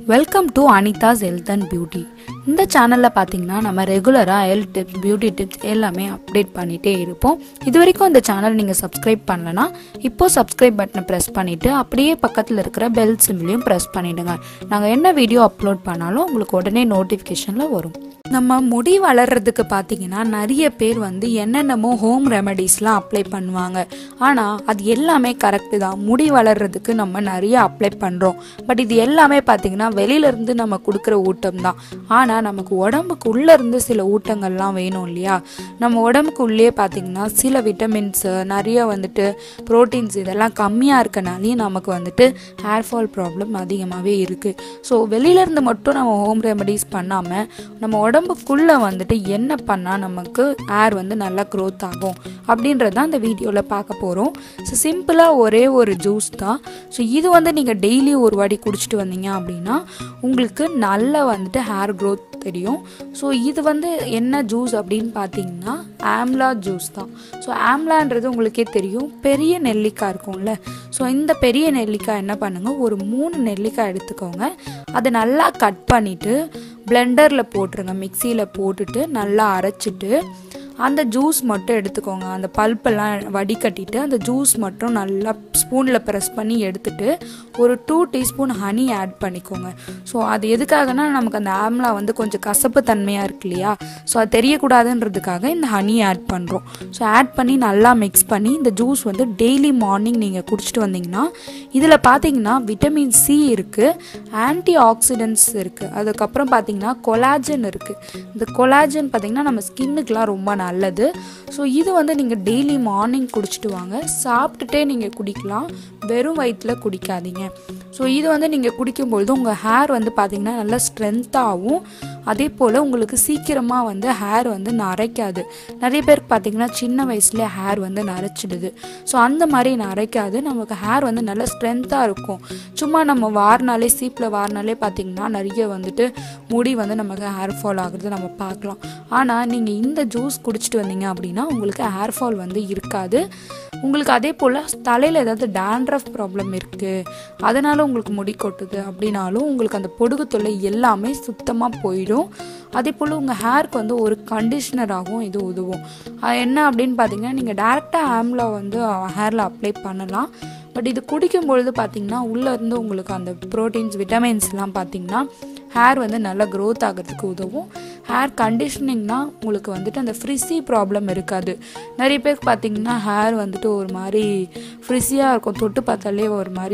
welcome to Anitha's health and beauty இந்த சேனலில் பார்த்தீங்கன்னா நம்ம ரெகுலராக ஹெல்த் டிப்ஸ் பியூட்டி டிப்ஸ் எல்லாமே அப்டேட் பண்ணிகிட்டே இருப்போம் இது வரைக்கும் இந்த சேனல் நீங்கள் சப்ஸ்கிரைப் பண்ணலனா இப்போ சப்ஸ்கிரைப் பட்டனை ப்ரெஸ் பண்ணிவிட்டு அப்படியே பக்கத்தில் இருக்கிற பெல் சிம்லையும் ப்ரெஸ் பண்ணிவிடுங்க நாங்கள் என்ன வீடியோ அப்லோட் பண்ணாலும் உங்களுக்கு உடனே நோட்டிஃபிகேஷனில் வரும் நம்ம முடி வளர்றதுக்கு பார்த்தீங்கன்னா நிறைய பேர் வந்து என்னென்னமோ ஹோம் ரெமடிஸ்லாம் அப்ளை பண்ணுவாங்க ஆனால் அது எல்லாமே கரெக்டு தான் முடி வளர்றதுக்கு நம்ம நிறைய அப்ளை பண்ணுறோம் பட் இது எல்லாமே பார்த்தீங்கன்னா வெளியிலேருந்து நம்ம கொடுக்குற ஊட்டம் தான் ஆனால் நமக்கு உடம்புக்கு உள்ளேருந்து சில ஊட்டங்கள்லாம் வேணும் இல்லையா நம்ம உடம்புக்கு உள்ளே பார்த்தீங்கன்னா சில விட்டமின்ஸு நிறைய வந்துட்டு ப்ரோட்டீன்ஸ் இதெல்லாம் கம்மியாக இருக்கனாலையும் நமக்கு வந்துட்டு ஹேர் ஃபால் ப்ராப்ளம் அதிகமாகவே இருக்குது ஸோ வெளியிலேருந்து மட்டும் நம்ம ஹோம் ரெமடிஸ் பண்ணாமல் நம்ம உடம்புக்குள்ளே வந்துட்டு என்ன பண்ணால் நமக்கு ஹேர் வந்து நல்லா க்ரோத் ஆகும் அப்படின்றது தான் இந்த வீடியோவில் பார்க்க போகிறோம் ஸோ சிம்பிளாக ஒரே ஒரு ஜூஸ் தான் ஸோ இது வந்து நீங்கள் டெய்லி ஒரு வாட்டி குடிச்சிட்டு வந்தீங்க அப்படின்னா உங்களுக்கு நல்ல வந்துட்டு ஹேர் க்ரோத் தெரியும் ஸோ இது வந்து என்ன ஜூஸ் அப்படின்னு பார்த்தீங்கன்னா ஆம்லா ஜூஸ் தான் ஸோ ஆம்லான்றது உங்களுக்கே தெரியும் பெரிய நெல்லிக்காய் இருக்கும்ல ஸோ இந்த பெரிய நெல்லிக்காய் என்ன பண்ணுங்கள் ஒரு மூணு நெல்லிக்காய் எடுத்துக்கோங்க அதை நல்லா கட் பண்ணிவிட்டு பிளெண்டரில் போட்டுருங்க மிக்சியில் போட்டுட்டு நல்லா அரைச்சிட்டு அந்த ஜூஸ் மட்டும் எடுத்துக்கோங்க அந்த பல்ப்பெல்லாம் வடிகட்டிட்டு அந்த ஜூஸ் மட்டும் நல்லா ஸ்பூனில் ப்ரெஸ் பண்ணி எடுத்துட்டு ஒரு டூ டீஸ்பூன் ஹனி ஆட் பண்ணிக்கோங்க ஸோ அது எதுக்காகனா நமக்கு அந்த ஆம்லா வந்து கொஞ்சம் கசப்பு தன்மையாக இருக்கு இல்லையா ஸோ அது தெரியக்கூடாதுன்றதுக்காக இந்த ஹனி ஆட் பண்ணுறோம் ஸோ ஆட் பண்ணி நல்லா மிக்ஸ் பண்ணி இந்த ஜூஸ் வந்து டெய்லி மார்னிங் நீங்கள் குடிச்சிட்டு வந்தீங்கன்னா இதில் பார்த்தீங்கன்னா விட்டமின் சி இருக்குது ஆன்டி ஆக்சிடென்ட்ஸ் இருக்குது அதுக்கப்புறம் பார்த்தீங்கன்னா கொலாஜன் இருக்குது இந்த கொலாஜன் பார்த்தீங்கன்னா நம்ம ஸ்கின்னுக்கெலாம் ரொம்ப நல்லது ஸோ இது வந்து நீங்கள் டெய்லி மார்னிங் குடிச்சிட்டு வாங்க சாப்பிட்டுட்டே நீங்கள் குடிக்கலாம் வெறும் வயிற்றில் குடிக்காதீங்க ஸோ இது வந்து நீங்கள் குடிக்கும்பொழுது உங்கள் ஹேர் வந்து பார்த்தீங்கன்னா நல்லா ஸ்ட்ரென்த்தாகவும் அதே போல் உங்களுக்கு சீக்கிரமாக வந்து ஹேர் வந்து நரைக்காது நிறைய பேருக்கு பார்த்தீங்கன்னா சின்ன வயசுலேயே ஹேர் வந்து நரைச்சிடுது ஸோ அந்த மாதிரி நரைக்காது நமக்கு ஹேர் வந்து நல்லா ஸ்ட்ரென்த்தாக இருக்கும் சும்மா நம்ம வாரினாலே சீப்பில் வாரினாலே பார்த்தீங்கன்னா நிறைய வந்துட்டு முடி வந்து நமக்கு ஹேர் ஃபால் ஆகுறது நம்ம பார்க்கலாம் ஆனால் நீங்கள் இந்த ஜூஸ் குடிச்சிட்டு வந்தீங்க அப்படின்னா உங்களுக்கு ஹேர் ஃபால் வந்து இருக்காது உங்களுக்கு அதே போல் தலையில் ஏதாவது டேண்ட்ரஃப் ப்ராப்ளம் இருக்குது அதனால் உங்களுக்கு முடி கொட்டுது அப்படின்னாலும் உங்களுக்கு அந்த பொடுகு தொல்லை எல்லாமே சுத்தமாக போயிடும் அதே போல் உங்கள் ஹேருக்கு வந்து ஒரு கண்டிஷ்னராகவும் இது உதவும் அது என்ன அப்படின்னு பார்த்தீங்கன்னா நீங்கள் டேரெக்டாக ஆம்லா வந்து ஹேரில் அப்ளை பண்ணலாம் பட் இது குடிக்கும் பொழுது பார்த்தீங்கன்னா உள்ளேருந்து உங்களுக்கு அந்த ப்ரோட்டீன்ஸ் விட்டமின்ஸ்லாம் பார்த்தீங்கன்னா ஹேர் வந்து நல்லா க்ரோத் ஆகிறதுக்கு உதவும் ஹேர் கண்டிஷனிங்னா உங்களுக்கு வந்துட்டு அந்த ஃப்ரிஸி ப்ராப்ளம் இருக்காது நிறைய பேருக்கு பார்த்தீங்கன்னா ஹேர் வந்துட்டு ஒரு மாதிரி ஃப்ரிஸியாக இருக்கும் தொட்டு பார்த்தாலே ஒரு மாதிரி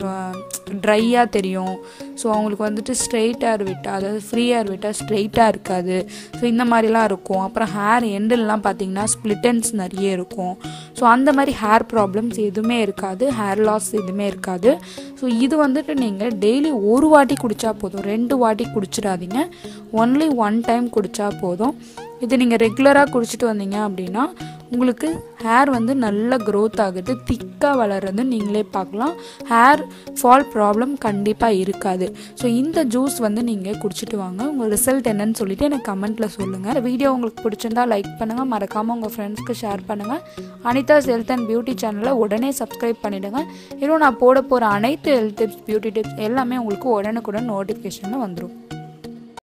ட்ரையாக தெரியும் ஸோ அவங்களுக்கு வந்துட்டு ஸ்ட்ரெயிட் ஹேர் விட்டால் அதாவது ஃப்ரீ ஹேர் விட்டால் ஸ்ட்ரெயிட்டாக இருக்காது ஸோ இந்த மாதிரிலாம் இருக்கும் அப்புறம் ஹேர் எண்டெல்லாம் பார்த்தீங்கன்னா ஸ்ப்ளிட்டன்ஸ் நிறைய இருக்கும் ஸோ அந்த மாதிரி ஹேர் ப்ராப்ளம்ஸ் எதுவுமே இருக்காது ஹேர் லாஸ் எதுவுமே இருக்காது ஸோ இது வந்துட்டு நீங்கள் டெய்லி ஒரு வாட்டி குடித்தா போதும் ரெண்டு வாட்டி குடிச்சிடாதீங்க ஒன்லி ஒன் டைம் குடித்தா போதும் இது நீங்கள் ரெகுலராக குடிச்சிட்டு வந்தீங்க அப்படின்னா உங்களுக்கு ஹேர் வந்து நல்ல க்ரோத் ஆகுது திக்காக வளர்றது நீங்களே பார்க்கலாம் ஹேர் ஃபால் ப்ராப்ளம் கண்டிப்பாக இருக்காது ஸோ இந்த ஜூஸ் வந்து நீங்கள் குடிச்சிட்டு வாங்க உங்கள் ரிசல்ட் என்னன்னு சொல்லிட்டு எனக்கு கமெண்ட்டில் சொல்லுங்கள் இந்த வீடியோ உங்களுக்கு பிடிச்சிருந்தா லைக் பண்ணுங்கள் மறக்காமல் உங்கள் ஃப்ரெண்ட்ஸ்க்கு ஷேர் பண்ணுங்கள் அனிதாஸ் ஹெல்த் அண்ட் பியூட்டி சேனலை உடனே சப்ஸ்கிரைப் பண்ணிவிடுங்க இன்னும் நான் போட போகிற அனைத்து ஹெல்த் டிப்ஸ் பியூட்டி டிப்ஸ் எல்லாமே உங்களுக்கு உடனுக்குடன் நோட்டிஃபிகேஷனில் வந்துடும்